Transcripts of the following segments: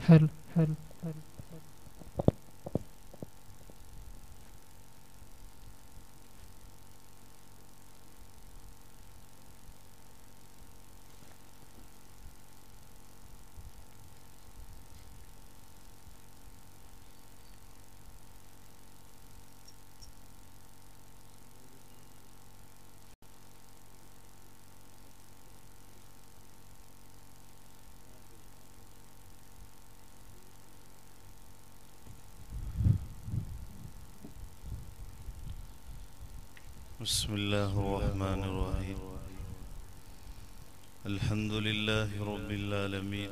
حلو حلو بسم الله الرحمن الرحيم الحمد لله رب العالمين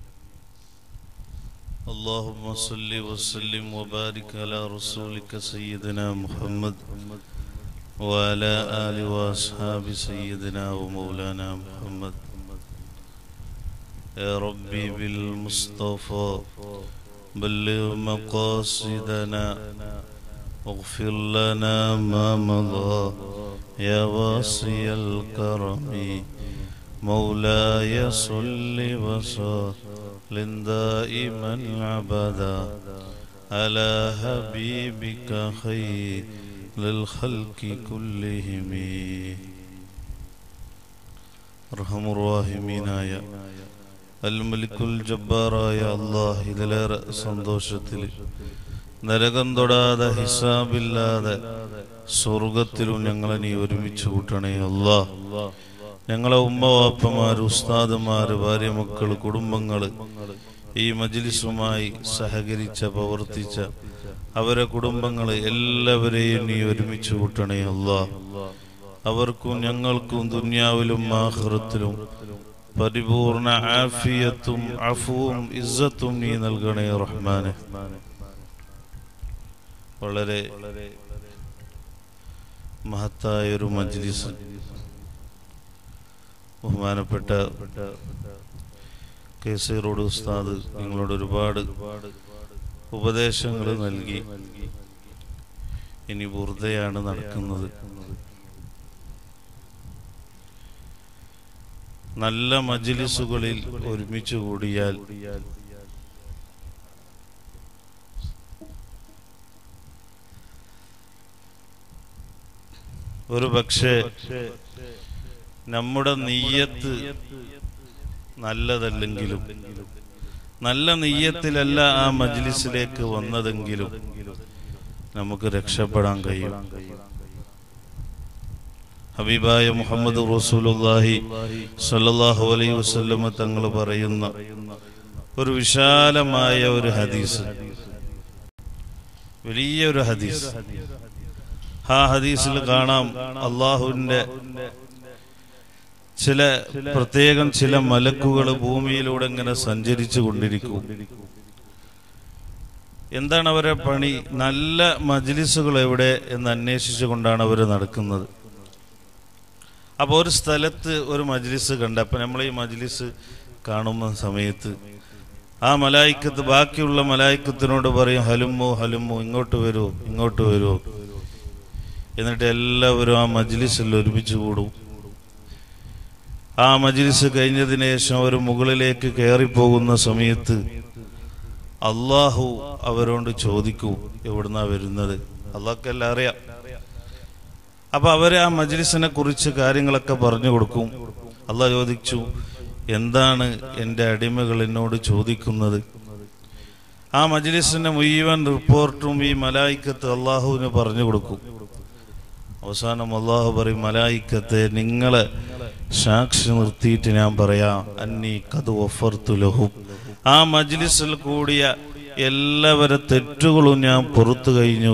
اللهم صل وسلم وبارك على رسولك سيدنا محمد وعلى آل وأصحاب سيدنا ومولانا محمد يا ربي بالمصطفى بلغ مقاصدنا واغفر لنا ما مضى يا واسي الكرم مولاي صل وسلم دائما ابدا على حبيبك خير للخلق كلهم ارحم الراحمين يا അൽമലിക്കുൽ ജബ്ബാറായ അള്ളാഹ് ഇതിലേറെ സന്തോഷത്തിൽ നരകം തൊടാതെ ഹിസാബില്ലാതെ സ്വർഗത്തിലും ഞങ്ങളെ നീ ഒരുമിച്ച് കൂട്ടണേ അല്ലാ ഞങ്ങളെ ഉമ്മ വാപ്പമാര് ഉസ്താദുമാര് ഭാര്യ മക്കള് കുടുംബങ്ങള് ഈ മജ്ലിസുമായി സഹകരിച്ച പ്രവർത്തിച്ച അവരെ കുടുംബങ്ങള് എല്ലാവരെയും നീ ഒരുമിച്ച് കൂട്ടണേ അല്ലാ അവർക്കും ഞങ്ങൾക്കും ദുന്യാവിലും ആഹ്റത്തിലും പരിപൂർണ ആഫിയത്തും അഫുവും ഇസ്സത്തും നീ നൽകണേ റഹ്മാനെ വളരെ മഹത്തായ ഒരു മജ്ലിസ് ബഹുമാനപ്പെട്ട കെ സി റോഡ് ഉസ്താദ് നിങ്ങളോട് ഒരുപാട് ഉപദേശങ്ങൾ നൽകി ഇനി ബുർദയാണ് നടക്കുന്നത് നല്ല മജ്ലിസുകളിൽ ഒരുമിച്ച് കൂടിയാൽ ഒരു പക്ഷേ നമ്മുടെ നെയ്യത്ത് നല്ലതല്ലെങ്കിലും നല്ല നെയ്യത്തിലല്ല ആ മജ്ലിസിലേക്ക് വന്നതെങ്കിലും നമുക്ക് രക്ഷപ്പെടാൻ കഴിയും ഹബീബായ മുഹമ്മദ് റസൂലുള്ളാഹി സ്വല്ലല്ലാഹു അലൈഹി വസല്ലമ തങ്ങൾ പറയുന്ന ഒരു വിശാലമായ ഒരു ഹദീസ് വലിയൊരു ഹദീസ് ആ ഹദീസിൽ കാണാം അള്ളാഹുവിന്റെ ചില പ്രത്യേകം ചില മലക്കുകൾ ഭൂമിയിലൂടെ ഇങ്ങനെ സഞ്ചരിച്ചു കൊണ്ടിരിക്കും എന്താണ് അവരെ പണി നല്ല മജ്ലിസുകൾ എവിടെ എന്ന് അന്വേഷിച്ചുകൊണ്ടാണ് അവർ നടക്കുന്നത് അപ്പോൾ ഒരു സ്ഥലത്ത് ഒരു മജ്ലിസ് കണ്ട അപ്പം നമ്മൾ ഈ മജ്ലിസ് കാണുന്ന സമയത്ത് ആ മലായിക്കത്ത് ബാക്കിയുള്ള മലായിക്കത്തിനോട് പറയും ഹലുമോ ഹലുമോ ഇങ്ങോട്ട് വരുമോ ഇങ്ങോട്ട് വരുമോ എന്നിട്ട് എല്ലാവരും ആ മജ്ലിസിൽ ഒരുമിച്ച് കൂടും ആ മജ്ലിസ് കഴിഞ്ഞതിന് ശേഷം അവർ മുകളിലേക്ക് കയറിപ്പോകുന്ന സമയത്ത് അള്ളാഹു അവരോട് ചോദിക്കൂ എവിടുന്നാ വരുന്നത് അള്ളാഹ്ക്കെല്ലാം അറിയാം അപ്പൊ അവര് ആ മജ്ലിസിനെ കുറിച്ച് കാര്യങ്ങളൊക്കെ പറഞ്ഞു കൊടുക്കും അള്ളാഹ് ചോദിച്ചു എന്താണ് എൻ്റെ അടിമകൾ എന്നോട് ചോദിക്കുന്നത് ആ മജ്ലിസിന്റെ മുഴുവൻ റിപ്പോർട്ടും ഈ മലായിക്കത്ത് അള്ളാഹുവിന് പറഞ്ഞു കൊടുക്കും അവസാനം അള്ളാഹു പറയും മലായിക്കത്തെ നിങ്ങളെ സാക്ഷി നിർത്തിയിട്ട് ഞാൻ പറയാം അന്നി കത് ഒഫർത്തു ലഹും ആ മജ്ലിസിൽ കൂടിയ എല്ലാവരെ തെറ്റുകളും ഞാൻ പുറത്തു കഴിഞ്ഞു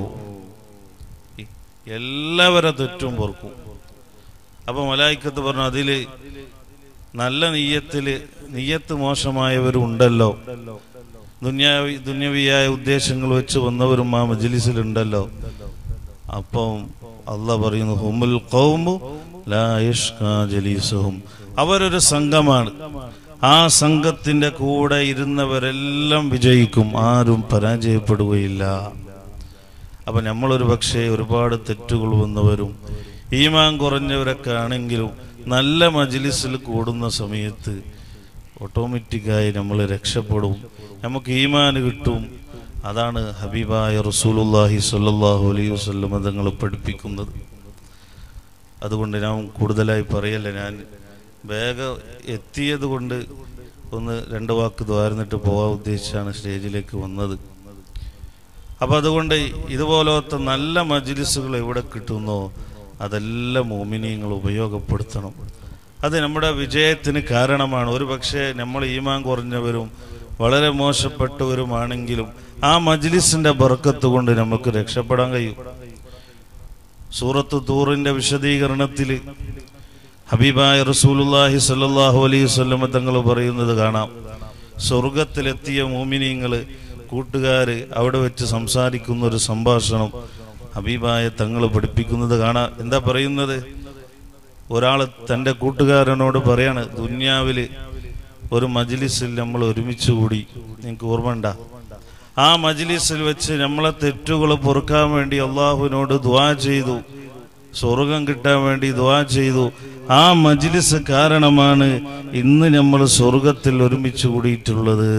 എല്ലാവരെ തെറ്റും പൊറുക്കും അപ്പൊ മലായിക്കത്ത് പറഞ്ഞു അതില് നല്ല നീയത്തില് നീയത്ത് മോശമായവരുണ്ടല്ലോ ദുന്യാവി ദുന്യവിയായ ഉദ്ദേശങ്ങൾ വെച്ച് വന്നവരും ആ മജ്ലിസിലുണ്ടല്ലോ അപ്പം അല്ല പറയുന്നു ഹുമുൽ ഖൗമു ലാ യഷ്കാ ജലീസുഹും അവരൊരു സംഘമാണ് ആ സംഘത്തിന്റെ കൂടെ ഇരുന്നവരെല്ലാം വിജയിക്കും ആരും പരാജയപ്പെടുകയില്ല അപ്പൊ നമ്മളൊരു പക്ഷേ ഒരുപാട് തെറ്റുകൾ വന്നവരും ഈമാൻ കുറഞ്ഞവരൊക്കെ ആണെങ്കിലും നല്ല മജ്ലിസിൽ കൂടുന്ന സമയത്ത് ഓട്ടോമാറ്റിക്കായി നമ്മൾ രക്ഷപ്പെടും നമുക്ക് ഈമാന് കിട്ടും അതാണ് ഹബീബായ റസൂലുല്ലാഹി സ്വല്ലല്ലാഹു അലൈഹി വസല്ലം തങ്ങൾ പഠിപ്പിക്കുന്നത് അതുകൊണ്ട് ഞാൻ കൂടുതലായി പറയല്ല ഞാൻ വേഗം എത്തിയത് കൊണ്ട് ഒന്ന് രണ്ട് വാക്ക് ദ്വാരന്നിട്ട് പോകാൻ ഉദ്ദേശിച്ചാണ് സ്റ്റേജിലേക്ക് വന്നത് അപ്പം അതുകൊണ്ട് ഇതുപോലത്തെ നല്ല മജ്ലിസുകൾ എവിടെ കിട്ടുന്നോ അതെല്ലാം മോമിനിയങ്ങൾ ഉപയോഗപ്പെടുത്തണം അത് നമ്മുടെ വിജയത്തിന് കാരണമാണ് ഒരു പക്ഷേ നമ്മൾ ഈമാൻ കുറഞ്ഞവരും വളരെ മോശപ്പെട്ടവരുമാണെങ്കിലും ആ മജ്ലിസിന്റെ ബർക്കത്ത് കൊണ്ട് നമുക്ക് രക്ഷപ്പെടാൻ കഴിയും സൂറത്ത് തൂറിന്റെ വിശദീകരണത്തിൽ ഹബീബായ റസൂലുല്ലാഹി സല്ലല്ലാഹു അലൈഹി വസല്ലമ തങ്ങൾ പറയുന്നത് കാണാം സ്വർഗത്തിലെത്തിയ മോമിനിയങ്ങൾ കൂട്ടുകാർ അവിടെ വെച്ച് സംസാരിക്കുന്ന ഒരു സംഭാഷണം ഹബീബായ തങ്ങൾ പഠിപ്പിക്കുന്നത് കാണാം എന്താ പറയുന്നത് ഒരാൾ തൻ്റെ കൂട്ടുകാരനോട് പറയാണ് ദുന്യാവിൽ ഒരു മജ്ലിസിൽ നമ്മൾ ഒരുമിച്ച് കൂടി നിങ്ങൾക്ക് ഓർമ്മണ്ട ആ മജ്ലിസിൽ വെച്ച് നമ്മളെ തെറ്റുകൾ പൊറുക്കാൻ വേണ്ടി അള്ളാഹുവിനോട് ദ്വാ ചെയ്തു സ്വർഗം കിട്ടാൻ വേണ്ടി ദ്വാ ചെയ്തു ആ മജ്ലിസ് കാരണമാണ് ഇന്ന് നമ്മൾ സ്വർഗത്തിൽ ഒരുമിച്ച് കൂടിയിട്ടുള്ളത്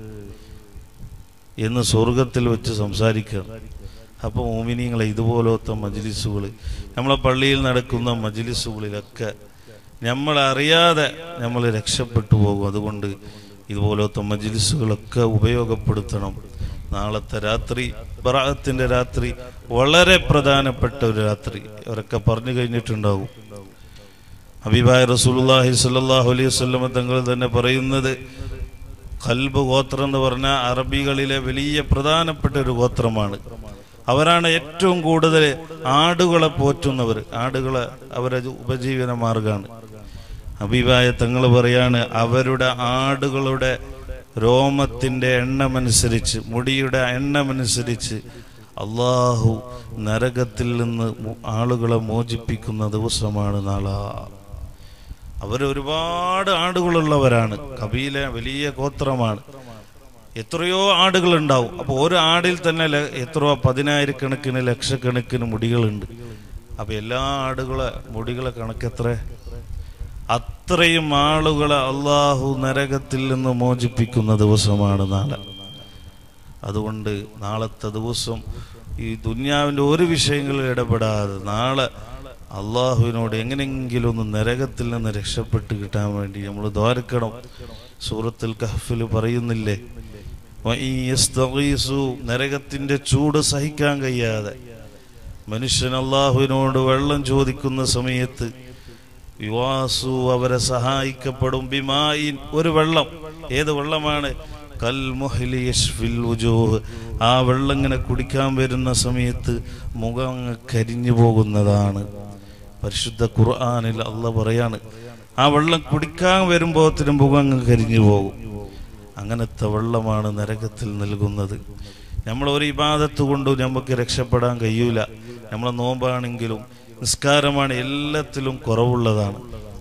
എന്ന് സ്വർഗത്തിൽ വെച്ച് സംസാരിക്കുക അപ്പോൾ മോമിനിങ്ങളെ ഇതുപോലത്തെ മജ്ലിസുകൾ നമ്മളെ പള്ളിയിൽ നടക്കുന്ന മജ്ലിസുകളിലൊക്കെ നമ്മൾ അറിയാതെ നമ്മൾ രക്ഷപ്പെട്ടു പോകും അതുകൊണ്ട് ഇതുപോലത്തെ മജ്ലിസുകളൊക്കെ ഉപയോഗപ്പെടുത്തണം നാളത്തെ രാത്രി ബറാഅത്തിന്റെ രാത്രി വളരെ പ്രധാനപ്പെട്ട ഒരു രാത്രി അവരൊക്കെ പറഞ്ഞു കഴിഞ്ഞിട്ടുണ്ടാവും ഹബീബായ റസൂലുള്ളാഹി സ്വല്ലല്ലാഹു അലൈഹി വസല്ലം തങ്ങൾ തന്നെ പറയുന്നത് ഖൽബ് ഗോത്രം എന്ന് പറഞ്ഞാൽ അറബികളിലെ വലിയ പ്രധാനപ്പെട്ട ഒരു ഗോത്രമാണ് അവരാണ് ഏറ്റവും കൂടുതൽ ആടുകളെ പോറ്റുന്നവർ ആടുകളെ അവരെ ഉപജീവന മാർഗമാണ് ഹബീബായ തങ്ങൾ പറയാണ് അവരുടെ ആടുകളുടെ രോമത്തിന്റെ എണ്ണമനുസരിച്ച് മുടിയുടെ എണ്ണമനുസരിച്ച് അള്ളാഹു നരകത്തിൽ നിന്ന് മു- ആളുകളെ മോചിപ്പിക്കുന്ന ദിവസമാണ് നാളെ അവർ ഒരുപാട് ആടുകളുള്ളവരാണ് കബീല വലിയ ഗോത്രമാണ് എത്രയോ ആടുകൾ ഉണ്ടാവും അപ്പോൾ ഒരു ആടിൽ തന്നെ ല- എത്രയോ പതിനായിരക്കണക്കിന് ലക്ഷക്കണക്കിന് മുടികളുണ്ട് അപ്പൊ എല്ലാ ആടുകളെ മുടികളെ കണക്കെത്ര അത്രയും ആളുകളെ അള്ളാഹു നരകത്തിൽ നിന്ന് മോചിപ്പിക്കുന്ന ദിവസമാണ് നാളെ അതുകൊണ്ട് നാളത്തെ ദിവസം ഈ ദുന്യാവിൻ്റെ ഒരു വിഷയങ്ങളിൽ ഇടപെടാതെ നാളെ അള്ളാഹുവിനോട് എങ്ങനെയെങ്കിലും ഒന്ന് നരകത്തിൽ നിന്ന് രക്ഷപ്പെട്ട് കിട്ടാൻ വേണ്ടി നമ്മൾ ദ്വാരക്കണം സൂറത്തുൽ കഹഫിൽ പറയുന്നില്ലേ വഇൻ യസ്തഗീസു നരകത്തിന്റെ ചൂട് സഹിക്കാൻ കഴിയാതെ മനുഷ്യൻ അള്ളാഹുവിനോട് വെള്ളം ചോദിക്കുന്ന സമയത്ത് വിവാസു അവരെ സഹായിക്കപ്പെടും ബിമായിൻ ഒരു വെള്ളം ഏത് വെള്ളമാണ് കൽ മുഹ്ലി യശ്ഫിൽ വുജൂഹ് ആ വെള്ളം ഇങ്ങനെ കുടിക്കാൻ വരുന്ന സമയത്ത് മുഖം അങ്ങ് കരിഞ്ഞു പോകുന്നതാണ് പരിശുദ്ധ ഖുർആനിൽ അല്ല പറയാണ് ആ വെള്ളം കുടിക്കാൻ വരുമ്പോഴത്തിനും മുഖം അങ്ങ് കരിഞ്ഞു പോകും അങ്ങനത്തെ വെള്ളമാണ് നരകത്തിൽ നൽകുന്നത് നമ്മൾ ഒരു ഇബാദത്ത് കൊണ്ടും നമുക്ക് രക്ഷപ്പെടാൻ കഴിയൂല നമ്മളെ നോമ്പാണെങ്കിലും നിസ്കാരമാണ് എല്ലാത്തിലും കുറവുള്ളതാണ്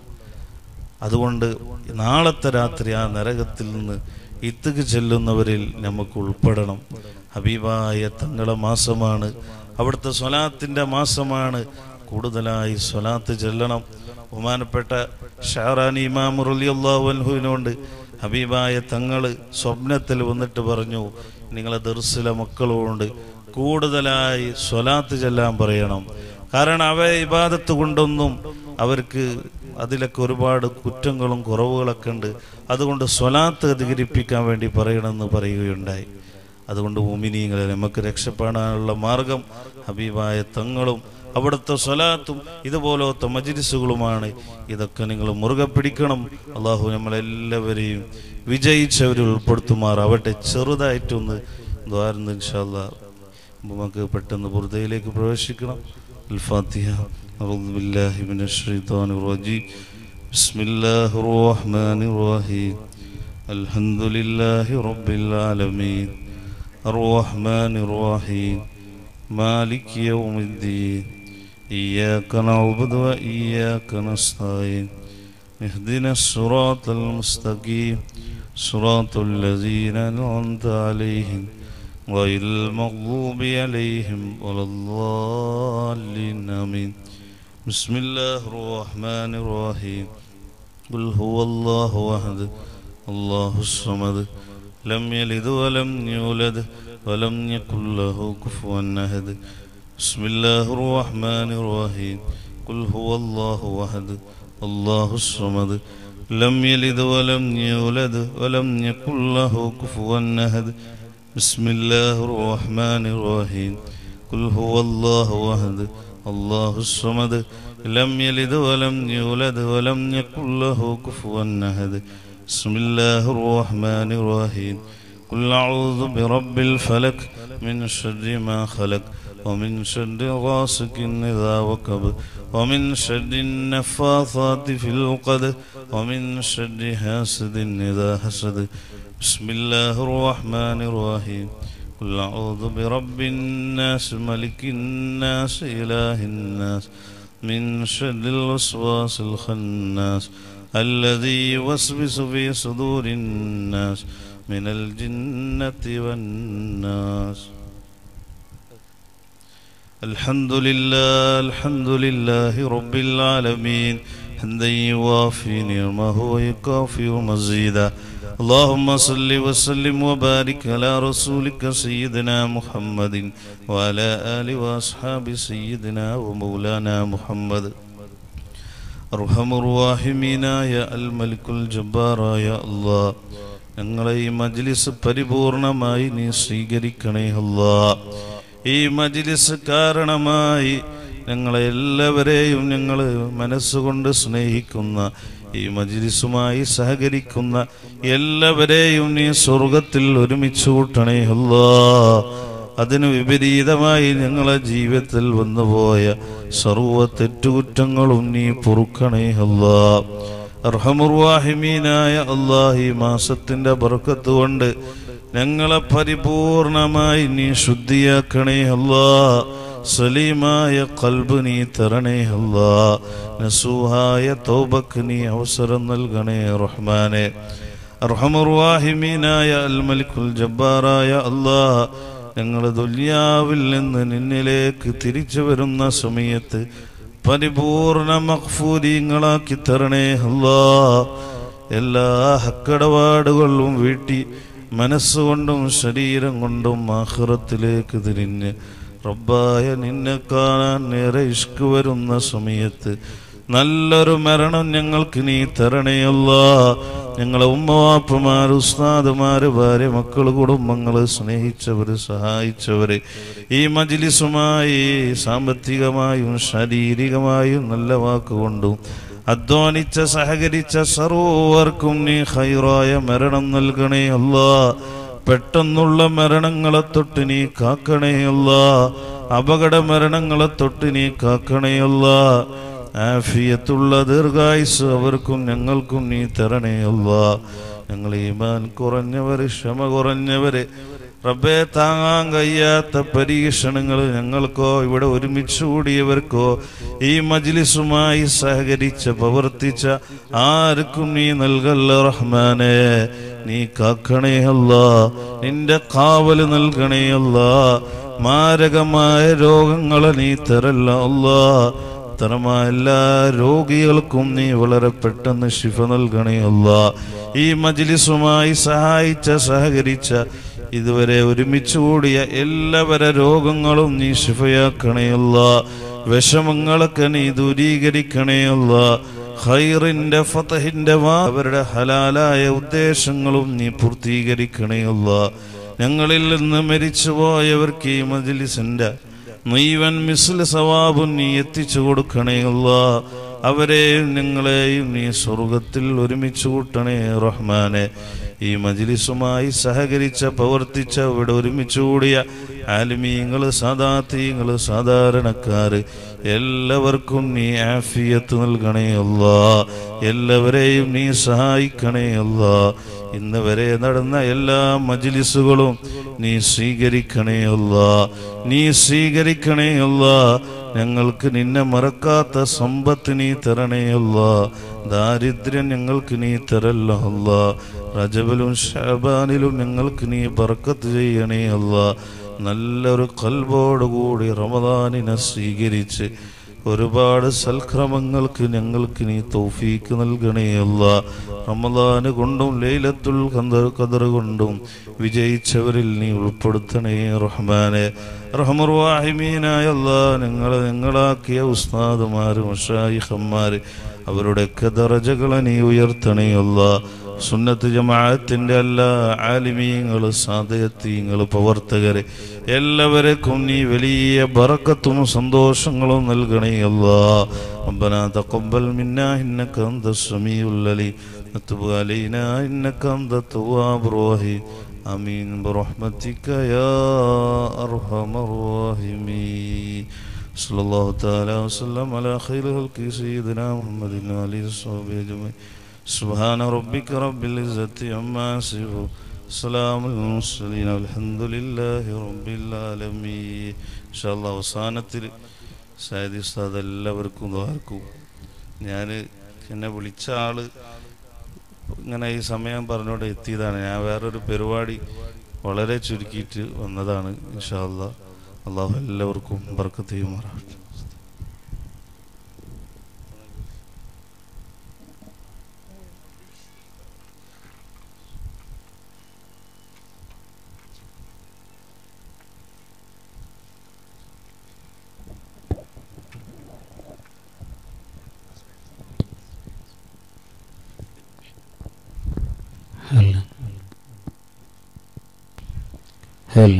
അതുകൊണ്ട് നാളത്തെ രാത്രി ആ നരകത്തിൽ നിന്ന് ഇത്തുക്ക് ചെല്ലുന്നവരിൽ നമുക്ക് ഉൾപ്പെടണം ഹബീബായ തങ്ങളെ മാസമാണ് അവിടുത്തെ സ്വലാത്തിൻ്റെ മാസമാണ് കൂടുതലായി സ്വലാത്ത് ചെല്ലണം ബഹുമാനപ്പെട്ട ഷാറാനി ഇമാം റലിയല്ലാഹുവിനോട് ഹബീബായ തങ്ങൾ സ്വപ്നത്തിൽ വന്നിട്ട് പറഞ്ഞു നിങ്ങളെ ദർസിലെ മക്കളോട് കൂടുതലായി സ്വലാത്ത് ചെല്ലാൻ പറയണം കാരണം അവ ഇബാദത്ത് കൊണ്ടൊന്നും അവർക്ക് അതിലൊക്കെ ഒരുപാട് കുറ്റങ്ങളും കുറവുകളൊക്കെ ഉണ്ട് അതുകൊണ്ട് സ്വലാത്ത് അധികരിപ്പിക്കാൻ വേണ്ടി പറയണമെന്ന് പറയുകയുണ്ടായി അതുകൊണ്ട് മുമിനീങ്ങളെ നമുക്ക് രക്ഷപ്പെടാനുള്ള മാർഗം ഹബീബായ തങ്ങളും അവിടുത്തെ സ്വലാത്തും ഇതുപോലത്തെ മജിലിസുകളുമാണ് ഇതൊക്കെ നിങ്ങൾ മുറുകെ പിടിക്കണം അള്ളാഹു നമ്മളെല്ലാവരെയും വിജയിച്ചവരിൽ ഉൾപ്പെടുത്തുമാറാവട്ടെ ചെറുതായിട്ടൊന്ന് ദ്വാരുന്നു ഇൻഷാല്ലാ നമുക്ക് പെട്ടെന്ന് ബുർദയിലേക്ക് പ്രവേശിക്കണം الفاتحة أعوذ بالله من الشيطان الرجيم بسم الله الرحمن الرحيم الحمد لله رب العالمين الرحمن الرحيم مالك يوم الدين إياك نعبد وإياك نستعين اهدنا الصراط المستقيم صراط الذين أنعمت عليهم غير المغضوب عليهم ولا الضالين آمين بسم الله الرحمن الرحيم قل هو الله أحد الله الصمد لم يلد ولم يولد ولم يكن له كفوا أحد بسم الله الرحمن الرحيم قل هو الله أحد الله الصمد لم يلد ولم يولد ولم يكن له كفوا أحد بسم الله الرحمن الرحيم قل هو الله أحد الله الصمد لم يلد ولم يولد ولم يكن له كفوا أحد بسم الله الرحمن الرحيم قل أعوذ برب الفلك من شر ما خلق ومن شر غاسق إذا وقب ومن شر النفاثات في العقد ومن شر حاسد إذا حسد بسم الله الرحمن الرحيم قل أعوذ برب الناس ملك الناس إله الناس من شر الوسواس الخناس الذي يوسوس في صدور الناس من الجنة والناس الحمد لله الحمد لله رب العالمين حمدا يوافي نعمه ويكافئ مزيدا اللهم صل وسلم وبارك على رسولك سيدنا محمد وعلى آله وأصحاب سيدنا ومولانا محمد أرحم الراحمين يا الملك الجبار يا الله ഞങ്ങളെ ഈ മജ്ലിസ് പരിപൂർണമായി നീ സ്വീകരിക്കണേ അല്ലാ ഈ മജ്ലിസ് കാരണമായി ഞങ്ങളെ എല്ലാവരെയും ഞങ്ങൾ മനസ്സുകൊണ്ട് സ്നേഹിക്കുന്ന ഈ മജ്ലിസുമായി സഹകരിക്കുന്ന എല്ലാവരെയും നീ സ്വർഗത്തിൽ ഒരുമിച്ച് കൂട്ടണേ അല്ലാ അതിനു വിപരീതമായി ഞങ്ങളെ ജീവിതത്തിൽ വന്നുപോയ സർവ തെറ്റുകുറ്റങ്ങളും നീ പൊറുക്കണേ അല്ലാ അർഹമുർവാഹിമീനായ അള്ളാഹ് ഈ മാസത്തിന്റെ ബർക്കത്ത് കൊണ്ട് ഞങ്ങളെ പരിപൂർണമായി നീ ശുദ്ധിയാക്കണേ അല്ലാ സലീമായ കൽബ് നീ തരണേ അല്ലാ നസൂഹായ തോബക്ക് നീ അവസരം നൽകണേ റഹ്മാനെ അർഹമുർവാഹിമീനായ അൽ മലിക്കുൽ ജബ്ബാറായ അല്ലാ ഞങ്ങൾ ദുല്യാവിൽ നിന്ന് നിന്നിലേക്ക് തിരിച്ചു വരുന്ന സമയത്ത് പരിപൂർണ മഖ്ഫൂരിങ്ങളാക്കി തരണേ അല്ലാ എല്ലാ ഹക്കടപാടുകളും വീട്ടി മനസ്സുകൊണ്ടും ശരീരം കൊണ്ടും ആഹ്റത്തിലേക്ക് തിരിഞ്ഞ് റബ്ബായ നിന്നെ കാണാൻ നേരെ ഇഷ്ക് വരുന്ന സമയത്ത് നല്ലൊരു മരണം ഞങ്ങൾക്ക് നീ തരണയല്ല ഞങ്ങളെ ഉമ്മവാപ്പമാര് ഉസ്താദുമാര് ഭാര്യ മക്കള് കുടുംബങ്ങള് സ്നേഹിച്ചവര് സഹായിച്ചവര് ഈ മജിലിസുമായി സാമ്പത്തികമായും ശാരീരികമായും നല്ല വാക്കുകൊണ്ടും അധ്വാനിച്ച സഹകരിച്ച സർവർക്കും നീ ഹൈറായ മരണം നൽകണേ അല്ലാ പെട്ടെന്നുള്ള മരണങ്ങളെ തൊട്ട് നീ കാക്കണേ അല്ലാ അപകട മരണങ്ങളെ തൊട്ട് നീ കാക്കണേ അല്ലാ ആഫിയത്തുള്ള ദീർഘായുസ് അവർക്കും ഞങ്ങൾക്കും നീ തരണേ അല്ലാ ഞങ്ങൾ ഈമാൻ കുറഞ്ഞവര് ക്ഷമ കുറഞ്ഞവര് റബ്ബെ താങ്ങാൻ കഴിയാത്ത പരീക്ഷണങ്ങൾ ഞങ്ങൾക്കോ ഇവിടെ ഒരുമിച്ച് കൂടിയവർക്കോ ഈ മജ്ലിസുമായി സഹകരിച്ച പ്രവർത്തിച്ച ആർക്കും നീ നൽകല്ല റഹ്മാനെ നീ കാക്കണേ അല്ല നിന്റെ കാവല് നൽകണേ അല്ല മാരകമായ രോഗങ്ങളെ നീ തരല്ല അല്ലാ ഇത്തരമായ എല്ലാ രോഗികൾക്കും നീ വളരെ പെട്ടെന്ന് ശിഫ നൽകണേ അല്ല ഈ മജ്ലിസുമായി സഹായിച്ച സഹകരിച്ച ഇതുവരെ ഒരുമിച്ച് കൂടിയ എല്ലാവരെ രോഗങ്ങളും നീ ശിഫയാക്കണേയല്ല വിഷമങ്ങളൊക്കെ നീ ദൂരീകരിക്കണേയല്ല ഖൈറിന്റെ ഫതഹിന്റെ വാ അവരുടെ ഹലാലായ ഉദ്ദേശങ്ങളും നീ പൂർത്തീകരിക്കണേയല്ല ഞങ്ങളിൽ നിന്ന് മരിച്ചുപോയവർക്ക് ഈ മജ്ലിസിന്റെ മുഴുവൻ മിസ്ല സവാബും നീ എത്തിച്ചു കൊടുക്കണേയല്ല അവരെയും നിങ്ങളെയും നീ സ്വർഗത്തിൽ ഒരുമിച്ച് കൂട്ടണേ റഹ്മാനെ ഈ മജിലിസുമായി സഹകരിച്ച പ്രവർത്തിച്ച ഇവിടെ ഒരുമിച്ച് കൂടിയ ആലിമീങ്ങള് സാദാത്തീങ്ങള് സാധാരണക്കാര് എല്ലാവർക്കും നീ ആഫിയത്ത് നൽകണേ അല്ല എല്ലാവരെയും നീ സഹായിക്കണേ അല്ല ഇന്ന് വരെ നടന്ന എല്ലാ മജിലിസുകളും നീ സ്വീകരിക്കണേ അല്ല നീ സ്വീകരിക്കണേ അല്ല ഞങ്ങൾക്ക് നിന്നെ മറക്കാത്ത സമ്പത്ത് നീ തരണേ അല്ല ദാരിദ്ര്യം ഞങ്ങൾക്ക് നീ തരല്ല അല്ല റജബിലും ഷാബാനിലും ഞങ്ങൾക്ക് നീ ബർക്കത്ത് ചെയ്യണേ അല്ല നല്ലൊരു കൽബോടുകൂടി റമദാനിനെ സ്വീകരിച്ച് ഒരുപാട് സൽക്രമങ്ങൾക്ക് ഞങ്ങൾക്ക് നീ തൗഫീക്ക് നൽകണേ അല്ല റമദാന് കൊണ്ടും ലൈലത്തുൽ ഖദർ ഖദർ കൊണ്ടും വിജയിച്ചവരിൽ നീ ഉൾപ്പെടുത്തണേ റഹ്മാനെ റഹമുർവാഹിമീനായ അല്ലാ ഞങ്ങളെ ഞങ്ങളാക്കിയ ഉസ്താദുമാര് മഷായിഹന്മാര് അവരുടെയൊക്കെ ദറജകളെ നീ ഉയർത്തണേ അല്ലാ സുന്നത്ത് ജമാഅത്തിന്റെ എല്ലാ ആലിമീങ്ങൾ സാധയത്തീങ്ങൾ പ്രവർത്തകരെ എല്ലാവർക്കും നീ വലിയ ബറക്കത്തും സന്തോഷങ്ങളും നൽകണേ അല്ലാ ربنا تقبل منا إنك أنت السميع العليم وتب علينا إنك أنت التواب الرحيم آمين برحمتك يا أرحم الراحمين صلى الله تعالى وسلم على خير خلق سيدنا محمد وآله وصحبه أجمعين سبحان ربك رب العزة عما يصفون سلام المرسلين والحمد لله رب العالمين إن شاء الله അവസാനത്തിൽ സായദി ഉസ്താദ് എല്ലാവർക്കും ദ്വാർക്കും ഞാൻ എന്നെ വിളിച്ച ആള് ഇങ്ങനെ ഈ സമയം പറഞ്ഞോണ്ട് എത്തിയതാണ് ഞാൻ വേറൊരു പരിപാടി വളരെ ചുരുക്കിയിട്ട് വന്നതാണ് ഇൻഷാ അല്ലാ അള്ളാഹു എല്ലാവർക്കും ബർക്കത്ത് ചെയ്യുമാറാവട്ടെ هلا هلا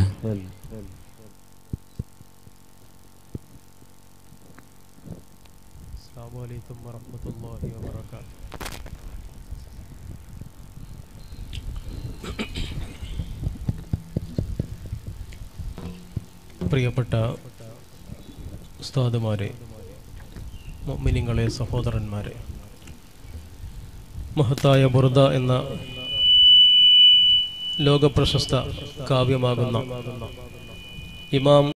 السلام عليكم ورحمة الله وبركاته പ്രിയപ്പെട്ട ഉസ്താദുമാരെ മുഅ്മിനീങ്ങളെ സഹോദരന്മാരെ മഹത്തായ ബുർദ എന്ന ലോകപ്രശസ്ത കാവ്യമാകുന്ന ഇമാം